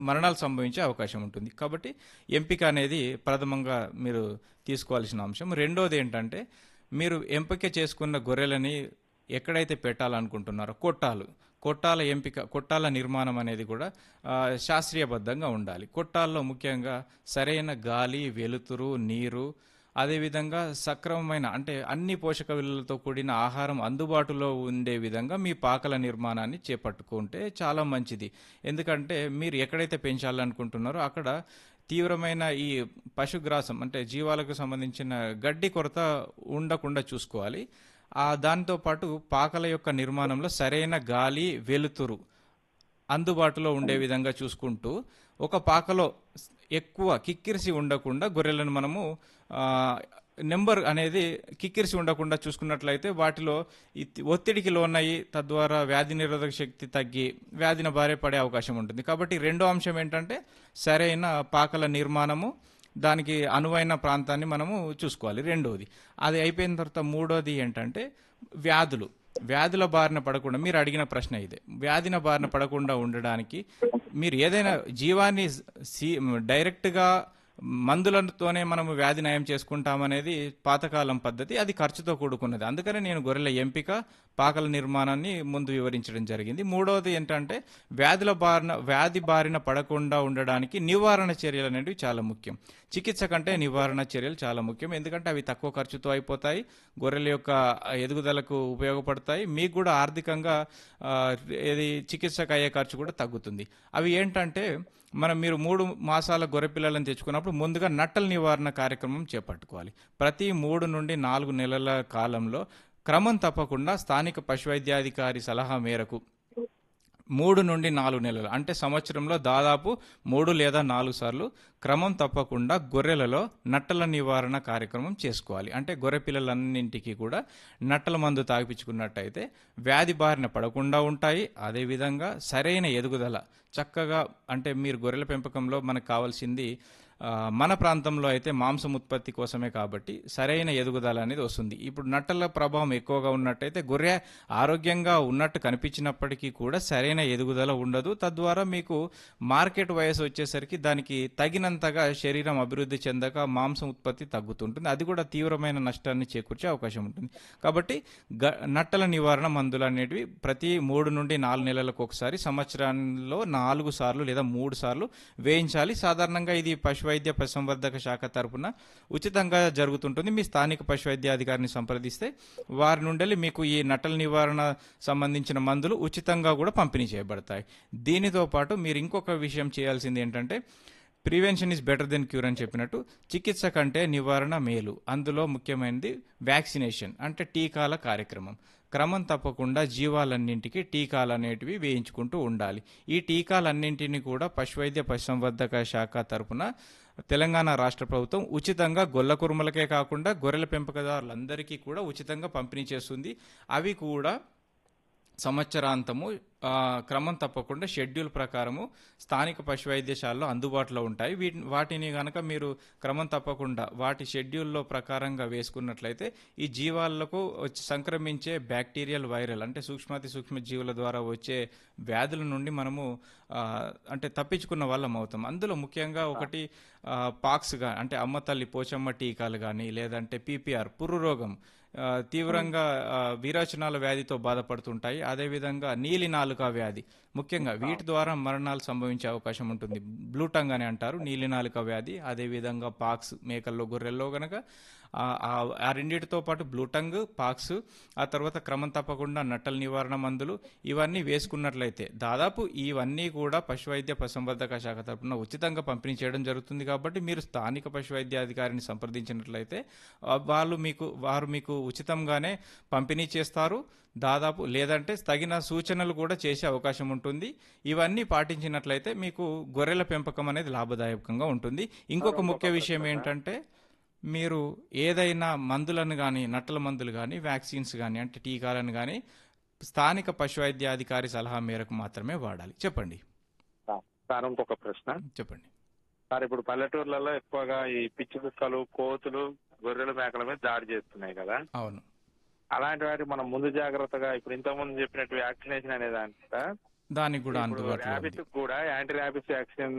మరణాలు సంభవించే అవకాశం ఉంటుంది కాబట్టి ఎంపిక అనేది ప్రథమంగా మీరు తీసుకోవాల్సిన అంశం రెండోది ఏంటంటే మీరు ఎంపిక చేసుకున్న గొర్రెలని ఎక్కడైతే పెట్టాలనుకుంటున్నారో కొట్టాలు కొట్టాల ఎంపిక కొట్టాల నిర్మాణం అనేది కూడా ఆ, శాస్త్రీయబద్ధంగా ఉండాలి కొట్టాల్లో ముఖ్యంగా సరైన గాలి వెలుతురు నీరు అదేవిధంగా సక్రమమైన అంటే అన్ని పోషక విలువలతో కూడిన ఆహారం అందుబాటులో ఉండే విధంగా మీ పాకల నిర్మాణాన్ని చేపట్టుకుంటే చాలా మంచిది ఎందుకంటే మీరు ఎక్కడైతే పెంచాలనుకుంటున్నారో అక్కడ తీవ్రమైన ఈ పశుగ్రాసం అంటే జీవాలకు సంబంధించిన గడ్డి కొరత ఉండకుండా చూసుకోవాలి ఆ దాంతో పాటు పాకల యొక్క నిర్మాణంలో సరైన గాలి వెలుతురు అందుబాటులో ఉండే విధంగా చూసుకుంటూ ఒక పాకలో ఎక్కువ కిక్కిరిసి ఉండకుండా గొర్రెలను మనము ఆ, నెంబర్ అనేది కిక్కిరిసి ఉండకుండా చూసుకున్నట్లయితే వాటిలో ఈ ఒత్తిడికి లోనయ్యి తద్వారా వ్యాధి నిరోధక శక్తి తగ్గి వ్యాధిన బారే పడే అవకాశం ఉంటుంది కాబట్టి రెండో అంశం ఏంటంటే సరైన పాకల నిర్మాణము దానికి అనువైన ప్రాంతాన్ని మనము చూసుకోవాలి రెండోది అది అయిపోయిన తర్వాత మూడోది ఏంటంటే వ్యాధులు వ్యాధుల బారిన పడకుండా మీరు అడిగిన ప్రశ్న ఇదే వ్యాధిన బారిన పడకుండా ఉండడానికి మీరు ఏదైనా జీవాన్ని సీ డైరెక్ట్గా మందులతోనే మనము వ్యాధి నయం చేసుకుంటామనేది పాతకాలం పద్ధతి అది ఖర్చుతో కూడుకున్నది అందుకనే నేను గొర్రెల ఎంపిక పాకల నిర్మాణాన్ని ముందు వివరించడం జరిగింది మూడవది ఏంటంటే వ్యాధుల బారిన వ్యాధి బారిన పడకుండా ఉండడానికి నివారణ చర్యలు అనేవి చాలా ముఖ్యం చికిత్స కంటే నివారణ చర్యలు చాలా ముఖ్యం ఎందుకంటే అవి తక్కువ ఖర్చుతో అయిపోతాయి గొర్రెల యొక్క ఎదుగుదలకు ఉపయోగపడతాయి మీకు కూడా ఆర్థికంగా ఆ, ఇది చికిత్సకు అయ్యే ఖర్చు కూడా తగ్గుతుంది అవి ఏంటంటే మనం మీరు మూడు మాసాల గొర్రె పిల్లలను తెచ్చుకున్నప్పుడు ముందుగా నట్టల నివారణ కార్యక్రమం చేపట్టుకోవాలి ప్రతి మూడు నుండి నాలుగు నెలల కాలంలో క్రమం తప్పకుండా స్థానిక పశువైద్యాధికారి సలహా మేరకు మూడు నుండి నాలుగు నెలలు అంటే సంవత్సరంలో దాదాపు మూడు లేదా నాలుగు సార్లు క్రమం తప్పకుండా గొర్రెలలో నట్టల నివారణ కార్యక్రమం చేసుకోవాలి అంటే గొర్రె పిల్లలన్నింటికి కూడా నట్టల మందు తాగిపించుకున్నట్టయితే వ్యాధి బారిన పడకుండా ఉంటాయి అదేవిధంగా సరైన ఎదుగుదల చక్కగా అంటే మీరు గొర్రెల పెంపకంలో మనకు కావాల్సింది ఆ, మన ప్రాంతంలో అయితే మాంసం ఉత్పత్తి కోసమే కాబట్టి సరైన ఎదుగుదల అనేది వస్తుంది ఇప్పుడు నట్టల ప్రభావం ఎక్కువగా ఉన్నట్టయితే గొర్రె ఆరోగ్యంగా ఉన్నట్టు కనిపించినప్పటికీ కూడా సరైన ఎదుగుదల ఉండదు తద్వారా మీకు మార్కెట్ వయసు వచ్చేసరికి దానికి తగినంతగా శరీరం అభివృద్ధి చెందక మాంసం ఉత్పత్తి తగ్గుతుంటుంది అది కూడా తీవ్రమైన నష్టాన్ని చేకూర్చే అవకాశం ఉంటుంది కాబట్టి గ నట్టల నివారణ మందులు అనేటివి ప్రతి మూడు నుండి నాలుగు నెలలకు ఒకసారి సంవత్సరంలో నాలుగు సార్లు లేదా మూడు సార్లు వేయించాలి సాధారణంగా ఇది పశువైద్య పశుసంవర్ధక శాఖ తరపున ఉచితంగా జరుగుతుంటుంది మీ స్థానిక పశువైద్య అధికారిని సంప్రదిస్తే వారి నుండి మీకు ఈ నట్టల నివారణ సంబంధించిన మందులు ఉచితంగా కూడా పంపిణీ చేయబడతాయి దీనితో పాటు మీరు ఇంకొక విషయం చేయాల్సింది ఏంటంటే prevention is better than cure అని చెప్పినట్టు చికిత్స కంటే నివారణ మేలు అందులో ముఖ్యమైనది వ్యాక్సినేషన్ అంటే టీకాల కార్యక్రమం క్రమం తప్పకుండా జీవాలన్నింటికి టీకాలు అనేటివి వేయించుకుంటూ ఉండాలి ఈ టీకాలన్నింటినీ కూడా పశువైద్య పశుసంవర్ధక శాఖ తరపున తెలంగాణ రాష్ట్ర ప్రభుత్వం ఉచితంగా గొల్ల కురుమలకే కాకుండా గొర్రెల పెంపకదారులందరికీ కూడా ఉచితంగా పంపిణీ చేస్తుంది అవి కూడా సంవత్సరాంతము ఆ, క్రమం తప్పకుండా షెడ్యూల్ ప్రకారము స్థానిక పశు వైద్యశాలలో అందుబాటులో ఉంటాయి వీటి వాటిని కనుక మీరు క్రమం తప్పకుండా వాటి షెడ్యూల్లో ప్రకారంగా వేసుకున్నట్లయితే ఈ జీవాలకు వచ్చి సంక్రమించే బ్యాక్టీరియల్ వైరల్ అంటే సూక్ష్మాతి సూక్ష్మ జీవుల ద్వారా వచ్చే వ్యాధుల నుండి మనము ఆ, అంటే తప్పించుకున్న వాళ్ళం అవుతాం అందులో ముఖ్యంగా ఒకటి ఆ, పాక్స్ గా అంటే అమ్మ తల్లి పోచమ్మ టీకాలు కానీ లేదంటే పీపీఆర్ పుర్రు రోగం ఆ, తీవ్రంగా ఆ, విరోచనాల వ్యాధితో బాధపడుతుంటాయి అదేవిధంగా నీలి నాలుక వ్యాధి ముఖ్యంగా వీటి ద్వారా మరణాలు సంభవించే అవకాశం ఉంటుంది బ్లూ టంగ్ అని అంటారు నీలి నాలుక వ్యాధి అదేవిధంగా పాక్స్ మేకల్లో గొర్రెల్లో గనక ఆ ఆ- ఆ రెండింటితో పాటు బ్లూ టంగ్ పాక్స్ ఆ తర్వాత క్రమం తప్పకుండా నట్టల నివారణ మందులు ఇవన్నీ వేసుకున్నట్లయితే దాదాపు ఇవన్నీ కూడా పశువైద్య పశుసంవర్ధక శాఖ తరపున ఉచితంగా పంపిణీ చేయడం జరుగుతుంది కాబట్టి మీరు స్థానిక పశువైద్య అధికారిని సంప్రదించినట్లయితే ఆ, వాళ్ళు మీకు వారు మీకు ఉచితంగానే పంపిణీ చేస్తారు దాదాపు లేదంటే తగిన సూచనలు కూడా చేసే అవకాశం ఉంటుంది ఇవన్నీ పాటించినట్లయితే మీకు గొర్రెల పెంపకం అనేది లాభదాయకంగా ఉంటుంది ఇంకొక ముఖ్య విషయం ఏంటంటే మీరు ఏదైనా మందులను కానీ నట్టల మందులు కానీ వ్యాక్సిన్స్ కానీ అంటే టీకాలను కానీ స్థానిక పశువైద్యాధికారి సలహా మేరకు మాత్రమే వాడాలి చెప్పండి సార్ ఇంకొక ప్రశ్న చెప్పండి సార్ ఇప్పుడు పల్లెటూర్లలో ఎక్కువగా ఈ పిచ్చి కుక్కలు కోతులు గొర్రెల మేకల మీద దాడి చేస్తున్నాయి కదా అవును అలాంటి వాటికి మనం ముందు జాగ్రత్తగా ఇప్పుడు ఇంతకుముందు చెప్పినట్టు వ్యాక్సినేషన్ అనేది అంట దానికి కూడా ఇప్పుడు అందుబాటులో ఉంది ర్యాబిస్ కూడా యాంటీ ర్యాబిస్ వ్యాక్సిన్